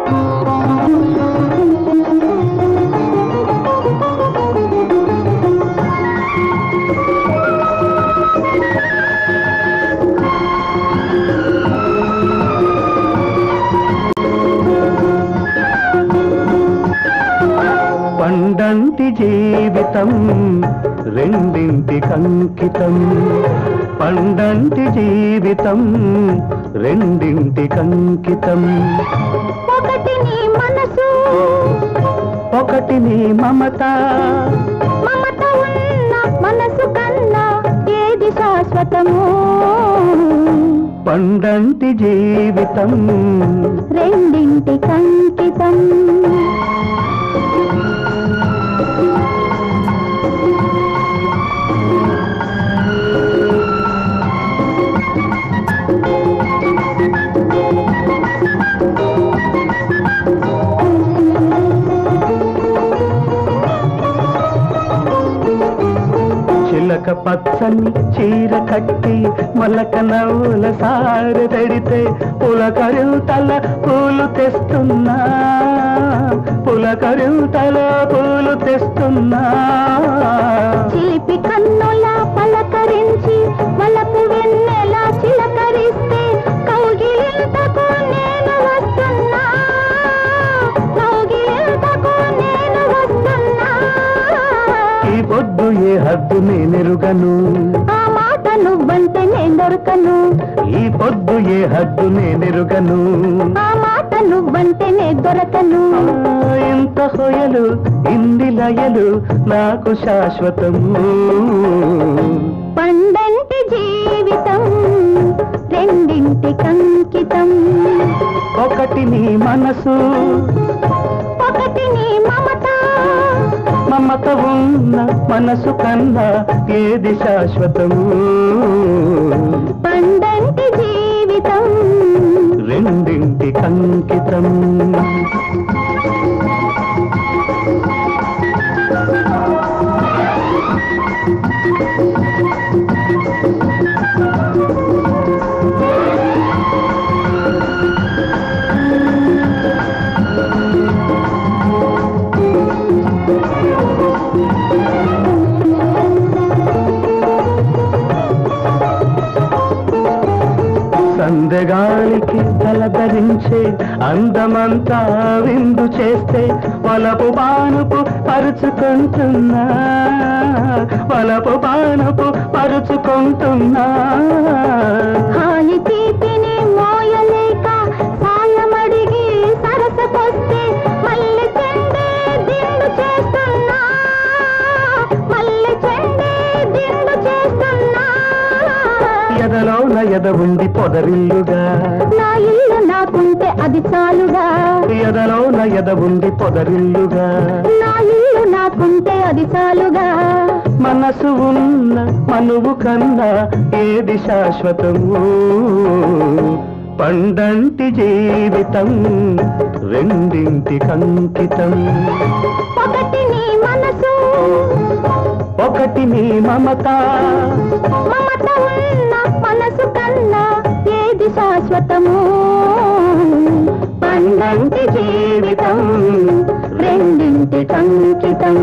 పండంటి జీవితం రెండింటి కంకితం పండంటి జీవితం రెండింటి కంకితం ఒకటి నీ మనసు ఒకటి నీ మమత మమత ఉన్న మనసు కన్నా ఏది శాశ్వతము పండంటి జీవితం రెండింటి కంకితం చిలక పచ్చని చీర కట్టి మలక నవ్వుల సార తడితే పులకరుతల పూలు తెస్తున్నా పులకరుతల పూలు తెస్తున్నా చిలిపి కన్నుల పలకరించి వలపు వెన్నెల చిలకరిస్తే కౌగిలింతకు నేను వస్తున్నా కౌగిలింతకు నేను వస్తున్నా ఈ పొద్దు ఏ హద్దు నేనెరుగను ఆ మాట నువ్వంటే నేను దొరకను ఈ పొద్దు ఏ హద్దు నేనెరుగను ఆ మాట నువ్వంటే నే దొరకను ఆ, ఇంత హొయలు ఇన్ని లయలు నాకు శాశ్వతము పండంటి జీవితం రెండింటి కంకితం ఒకటి నీ మనసు ఒకటి నీ మమత మమత ఉన్న మనసు కన్నా ఏది శాశ్వతము పండంటి జీవితం రెండింటి కంకితం సందగాలికి తలధరించే అందమంతా విందు చేస్తే వలపు బానుపు పరుచుకుంటున్నా వలపు బానుపు పరుచుకుంటున్నా హాయి తీపిని మోయలేక సాయమడిగి సరసకొస్తే మళ్ళీ చెండే దిండు చేస్తున్నా మళ్ళీ చెండే దిండు చేస్తున్నా ఎదలోన ఎద ఉండి పొదరిల్లుగా నా ఇల్లు నాకుంటే అది చాలుగా ఎదలోన ఎద ఉండి పొదరిల్లుగా నా ఇల్లు నాకుంటే అది చాలుగా మనసు ఉన్న మనువు కన్నా ఏది శాశ్వతము పండంటి జీవితం రెండింటి కంకితం ఒకటి నీ మనసు ఒకటి నీ మమత మమత ఉన్న మనసు కన్నా ఏది శాశ్వతము పండంటి జీవితం రెండింటి కంకితం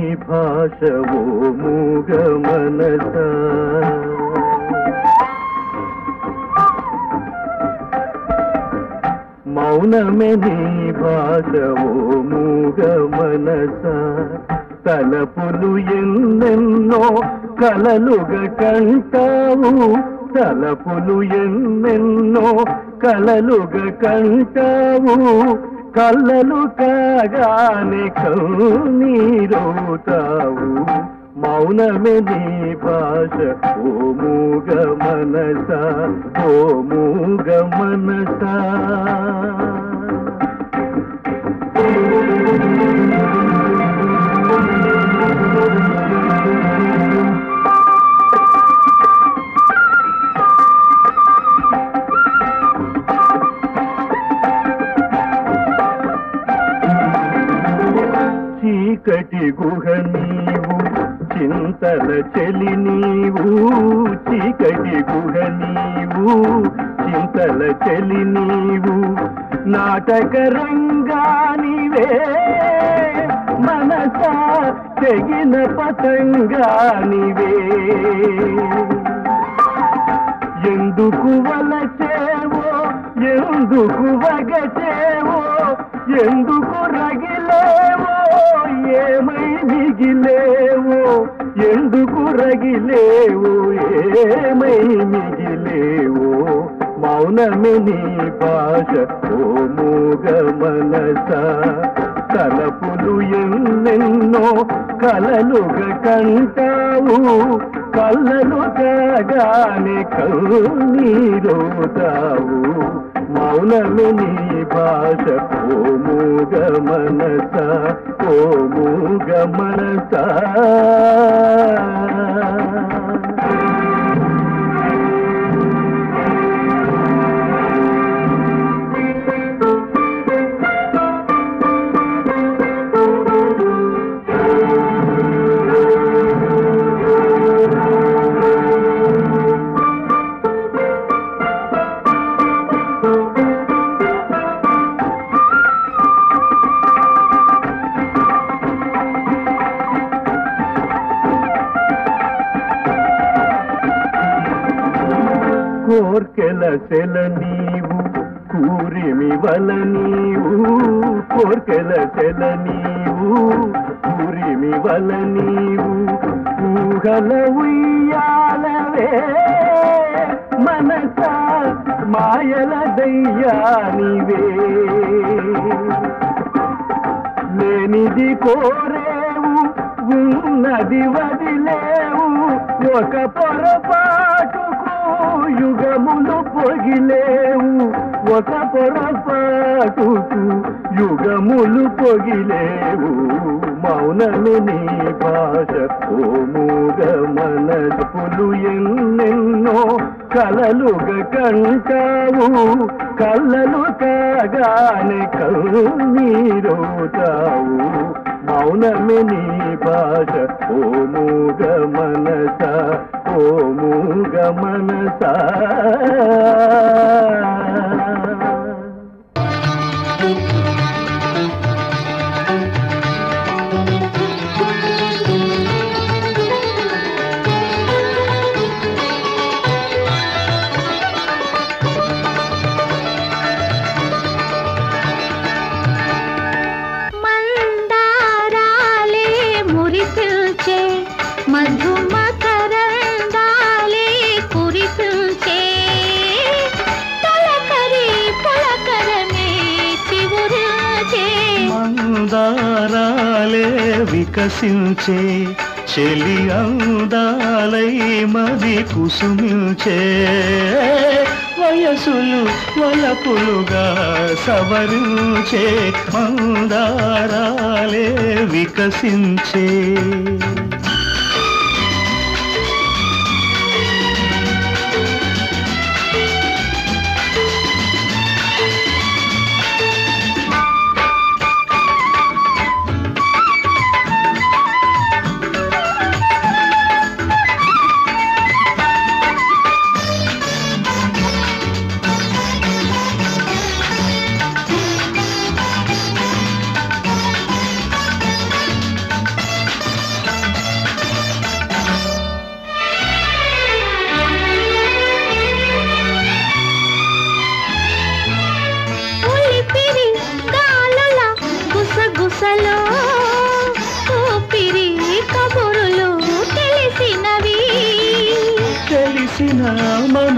భాష ఓ మూగ మనస మౌనమే నీ భాష ఓ మూగ మనస తలపులు ఎన్నెన్నో కలలుగ కంటావు తలపులు ఎన్నెన్నో కలలుగ కంటావు కళ్ళలు కాగానే కన్నీరవుతావు మౌనమే నీ భాష ఓ మూగ మనస ఓ మూగ మనస చీకటి గుహ నీవు చింతల చెలి నీవు చీకటి గుహ నీవు చింతల చెలి నీవు నాటక రంగానివే మనస తెగిన పతంగానివే ఎందుకు వలచేవో ఎందుకు వగచేవో ఎందుకు రగిలేవో ఏమై మిగిలేవో ఎందుకు రగిలేవో ఏమై మిగిలేవో మౌనమే నీ భాష ఓ మూగ మనస తలపులు ఎన్నెన్నో కలలుగ కంటావు కళ్ళలు కాగానే కన్నీరోతావు మౌనమే నీ భాష ఓ మూగ మనస ఓ మూగ మనస కోర్కెల సెల నీవు కూరిమి వల నీవు కోర్కెల సెల నీవు కూరిమి వల నీవు ఊహల ఉయ్యాలవే మనస మాయల దయ్యానివే లేనిది కోరేవు ఉన్నది వదిలేవు ఒక పొరపాటుకు యుగములు పొగిలేవు ఒక పొరపాటుకు యుగములు పొగిలేవు మౌనము నీ భాష ఓ మూగ మనసులు ఎన్నెన్నో కలలుగ కంటావు కళ్ళలు కాగానే కన్నీరోతావు మౌనమే నీ భాష ఓ మూగ మనస ఓ మూగ మనస మందారాలే మురిపిల్చే మధుమకరందాలే కురిపిల్చే తలకరి పులకరమే చివురిల్చే మందారాలే వికసించే చెలి అందాలై మది కుసుమించే వయసులు వలపులుగా సవరించే మందారాలే వికసించే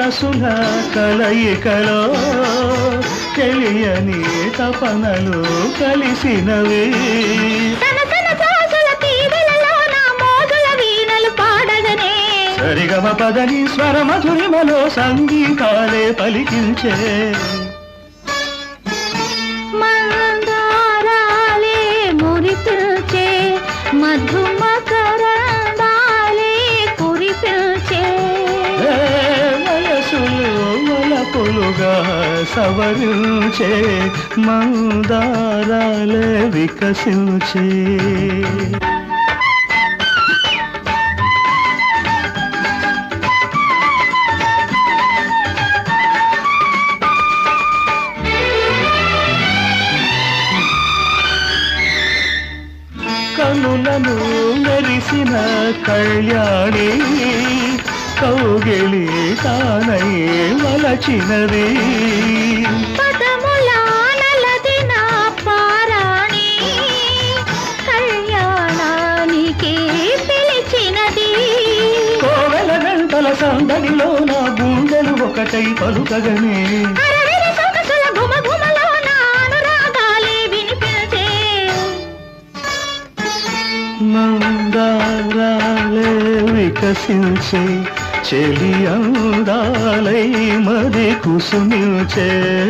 మనసుల కలయికలో తెలియని తపనలు కలిసినవి సనసన సాసుల తీవెలలో నా మోగుల వీణలు పాడగనే సరిగమ పదని స్వర మధురిమలో సంగీతాలే పలికించే మందారాలే మురిపిల్చే మధుమకరందాలే కురిపిల్చే ఏ వయసులు వలపులుగా సవరించే మందారాలే వికసించే కనులను మెరిసిన కళ్యాణి కౌగిలి తానై వలచినది పదముల నలదిన పారాణి కళ్యాణానికి పిలిచినది కోవెల గంటల సందడిలో నా గుండెలు ఒకటై పలుకగనే అరవిరి సొగసుల ఘుమఘుమలో నా అనురాగాలే వినిపించే మందారాలే వికసించే చెలి అందాలై మది కుసుమించే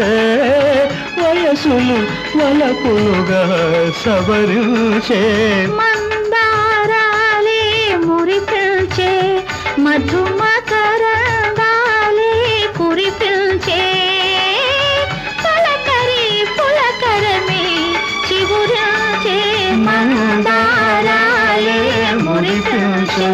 వయసులు వలపులుగా సవరించే మందారాలే మురిపిల్చే మధుమకరందాలే కురిపిల్చే పలకరి పులకరమే చిగురాచే మందారాలే మురిపిల్చే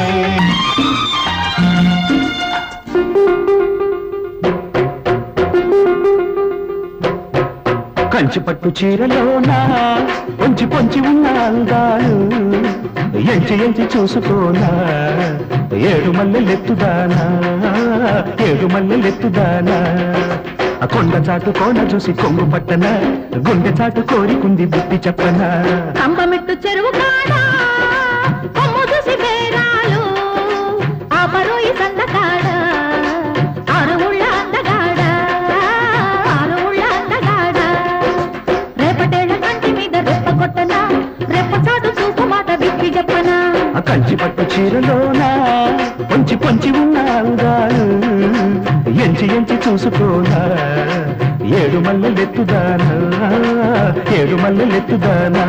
కంచి పట్టు చీరలోన పొంచి పొంచి ఉన్న అందాలు ఎంచి ఎంచి చూసుకోనా ఏడు మల్లెలెత్తుదానా ఏడు మల్లెలెత్తుదానా ఆ కొండ చాటు కోన చూసి కొంగు పట్టన గుండె చాటు కోరికుంది బుద్ధి చెప్పనా కంబమెట్టు చెరువు కాడ కొమ్ము చూసి బేరాలు ఆ బరోయి సందకాడ ఆరువుళ్ళ అందగాడ ఆరువుళ్ళ అందగాడ రేపటేళ్ల కంటి మీద రెప్ప కొట్టనా రెప్ప చాటు చూపు మాట విప్పి చెప్పనా ఆ కంచి పట్టు చీరలోన పొంచి పొంచి ఉన్న అందాలు ఎంచి ఎంచి చూసుకోనా ఏడు మల్లెలెత్తుదానా ఏడు మల్లెలెత్తుదానా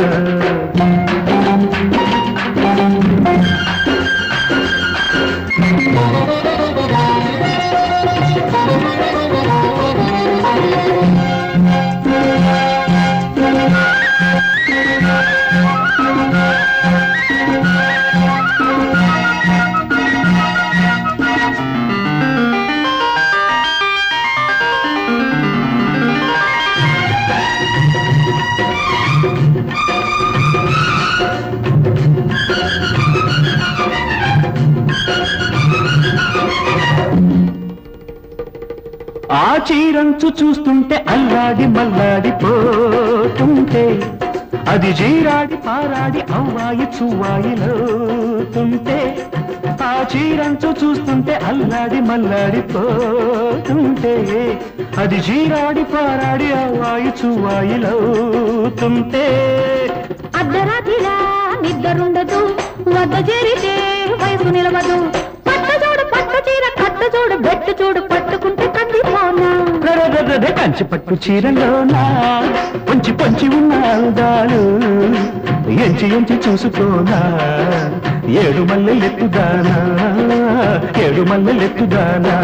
ఆ చీరంచు చూస్తుంటే అల్లాడి మల్లాడి పోతుంటే అది జీరాడి పారాడి అవ్వాయి చువ్వాయిలోతుంటే ఆ చీరంచు చూస్తుంటే అల్లాడి మల్లాడి పోతుంటే అది జీరాడి పారాడి అవ్వాయి చువ్వాయిలోతుంటే అర్ధరాత్రిలా నిద్రుండదు వద్ద చేరితే వయసు నిలవదు పట్ట చూడు పట్టు చీర కట్ట చూడు బెట్టు చూడు పట్టుకుంటే కందిపోనా గడగడగడ కంచి పట్టు చీరలోనా పొంచి పొంచి ఉన్న అందాలు ఎంచి ఎంచి చూసుకోనా ఏడు మల్లెలెత్తుదానా ఏడు మల్లెలెత్తుదానా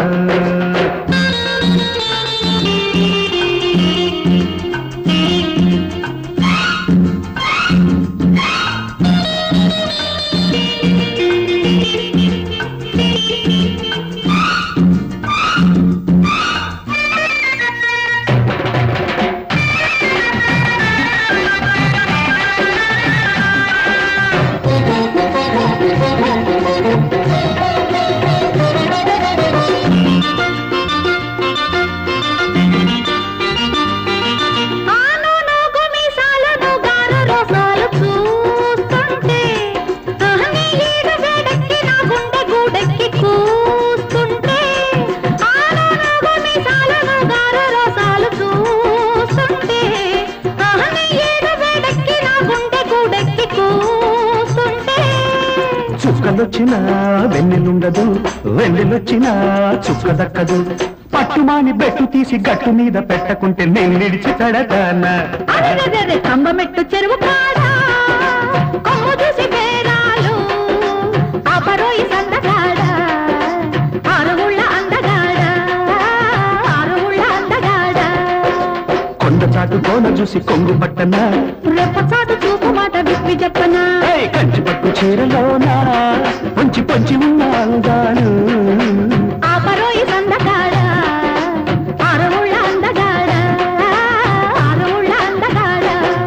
చుక్కలొచ్చినా వెన్నెలుండదు వెన్నెలొచ్చినా చుక్క దక్కదు పట్టుమాని బెట్టు తీసి గట్టు మీద పెట్టకుంటే నేను నిడిచి కడతానా అరెరెరెరె కంబమెట్టు చెరువు కాడా కొమ్ము చూసి బేరాలు ఆపరోయి సందగాడ ఆరుగుళ్ళ అందగాడ ఆరుగుళ్ళ అందగాడ కొండ చాటు కోన చూసి కొంగు పట్టనా రెప్ప చాటు చూపు మాట విప్పి చెప్పనా ఏయ్, కంచి పట్టు చీరలోనా పొంచి పొంచి ఉన్న అందాలు ఆపరోయి సందగాడ ఆరుగుళ్ళ అందగాడ ఆరుగుళ్ళ అందగాడ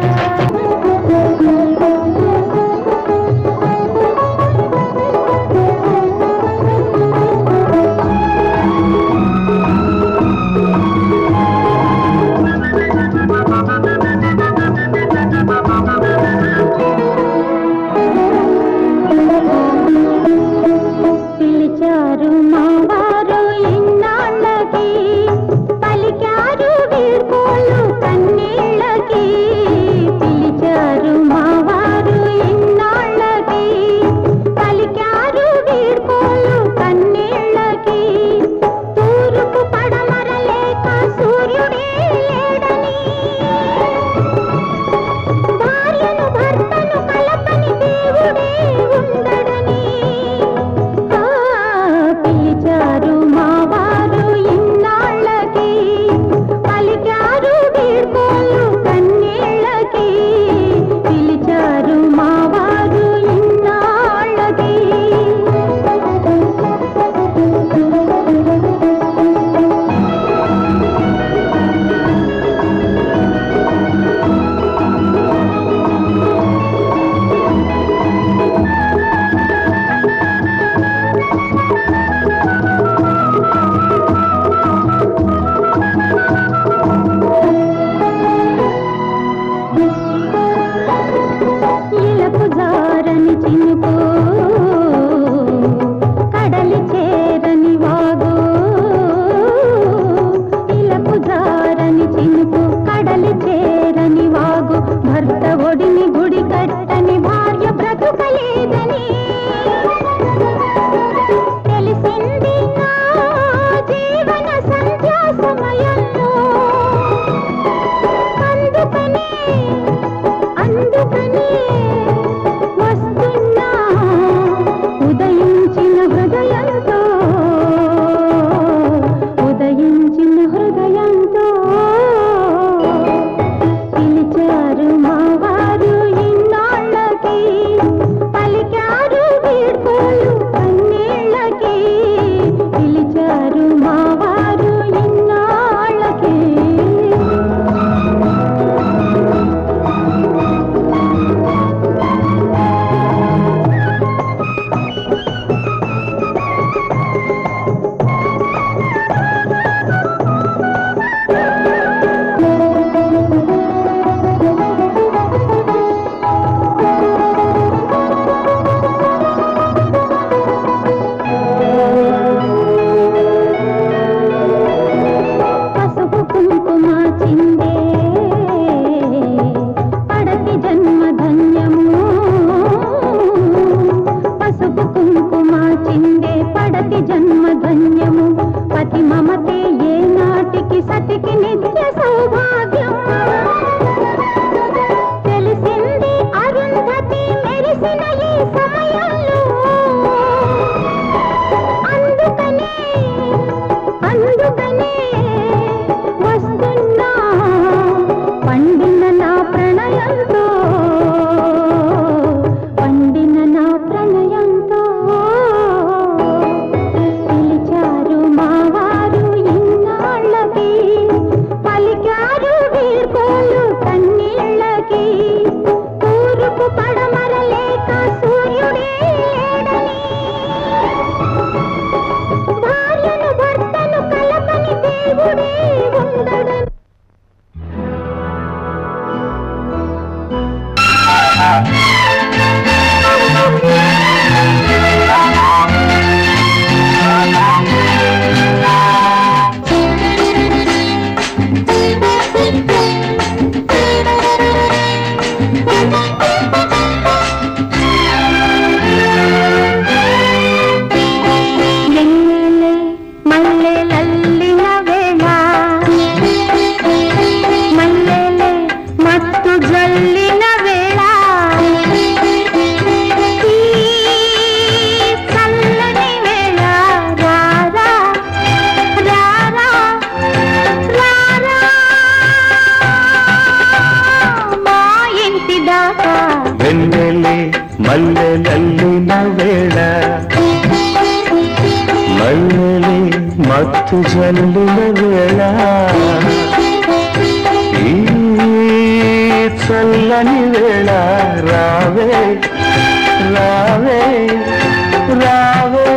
పిలిచారు మా వారు ఇన్నాళ్ళకి పలికారు వీర్కోలు కన్నీళ్ళకి పిలిచారు మా వారు ఇన్నాళ్ళకి పలికారు వీర్కోలు కన్నీళ్ళకి తూర్పు పడమరలేక సూర్యుడే లేడని భార్యను భర్తను కలపని దేవుడే ఉండడని ఆ పిలిచారు మా వారు ఇన్నాళ్ళకి పలికారు వీడ్కోలు కన్నీళ్ళకి పిలిచారు మా వారు ఇన్నాళ్ళకి ఇలకు జారని చినుకు కడలి చేరని వాగు ఇలకు జారని చినుకు కడలి చేరని వాగు భర్త ఒడిని గుడి కట్టని భార్య బ్రతుకలేదని తెలిసింది నా జీవన సంధ్యా సమయంలో అందుకనే అందుకనే వస్తున్నా ఉదయించిన హృదయంతో ఉదయించిన హృదయంతో పిలిచారు మా వారు ఇన్నాళ్ళకి పలికారు వీడ్కోలు కన్నీళ్ళకి పిలిచారు మా వారు ఇన్నాళ్ళకి పసుపు కుంకుమ చిందే పడతి జన్మ ధన్యము పసుపు కుంకుమ చిందే పడతి జన్మ ధన్యము పతి మమతే ఏ నాటికి సతికి నిత్య సౌభాగ్యం తెలిసింది అరుంధతి మెరిసిన ఈ సమయంలో అందుకనే అందుకనే వస్తున్నా పండిన నా ప్రణయంతో పండిన నా ప్రణయంతో పిలిచారు మా వారు ఇన్నాళ్ళకి పలికారు వీర్కోలు కన్నీళ్ళకి తూర్పు పడమరలేక సూర్యుడే లేడని భార్యను భర్తను కలపని దేవుడే ఉండడని Thank you. మల్లెలల్లిన వేళ మల్లెలి మత్తు జల్లిన వేళ ఈ చల్లని వేళ రావే రావే రావే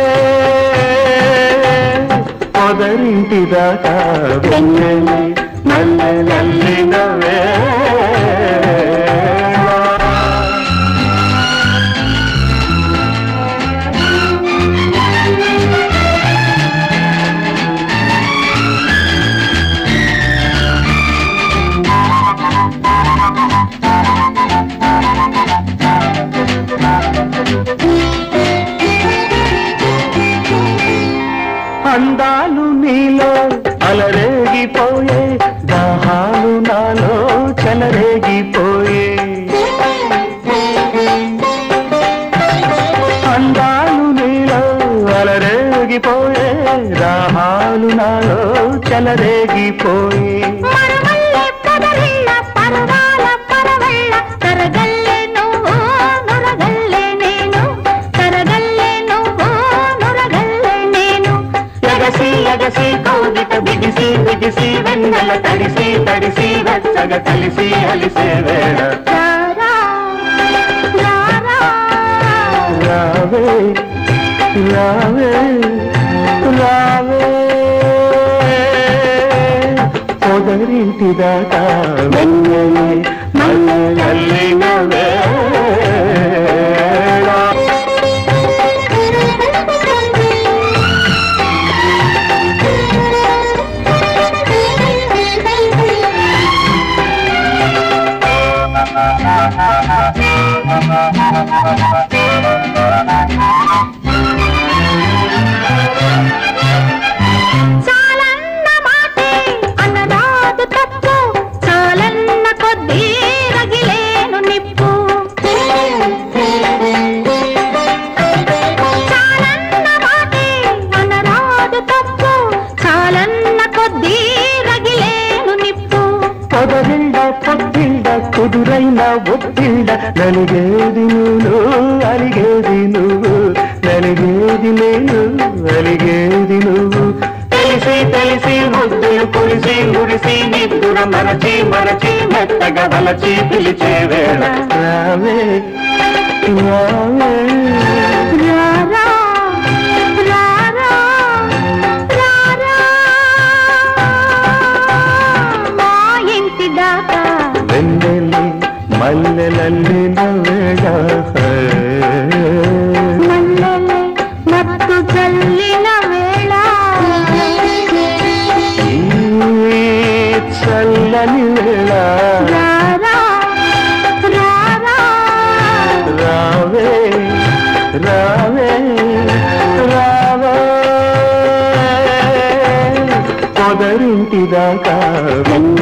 పొదరింటి దాకా వెన్నెలి మల్లెలల్లిన వేళ అందాలు నీలో అలరేగిపోయే దాహాలు నాలో చెలరేగిపోయే అందాలు నీలో అలరేగిపోయే దాహాలు నాలో చెలరేగిపోయే మరమల్లె పొదరిళ్ళ పరవాల పరవళ్ళ తరగల్లె నువ్వు నురగల్లె నేను తరగల్లె నువ్వు నురగల్లె నేను ఎగసి ఎగసి కౌగిట బిగిసి బిగిసి వెన్నెల తడిసి తడిసి వెచ్చగా కలిసి అలిసే వేళ రారా రారా రావే రావే రావే పొదరింటి దాకా వెన్నెలే మల్లెలల్లిన వేళ చాలన్న మాటే అన్నరాదు తప్పు చాలన్న కొద్దీ రగిలేను నిప్పు చాలన్న మాటే అన్నరాదు తప్పు చాలన్న కొద్దీ రగిలేను నిప్పు పొదరిళ్ళ పొత్తిళ్ళ కుదురైన ఒత్తిళ్ళ నలిగేది నువ్వు అలిగేది నువ్వు నలిగేది నేను అలిగేది నువ్వు తెలిసి తెలిసి ముద్దులు కురిసి మురిసి నిద్దుర మరచి మరచి మెత్తగా వలచి పిలిచే వేళ రావే రావే రారా రారా రారా మా ఇంటి దాకా వెన్నెల్లి మల్లెలల్లిన వేళ మల్లెలే మత్తు చల్లిన వేళ ఈ చల్లని వేళ రారా రారా రావే రావే రావే పొదరింటి దాకా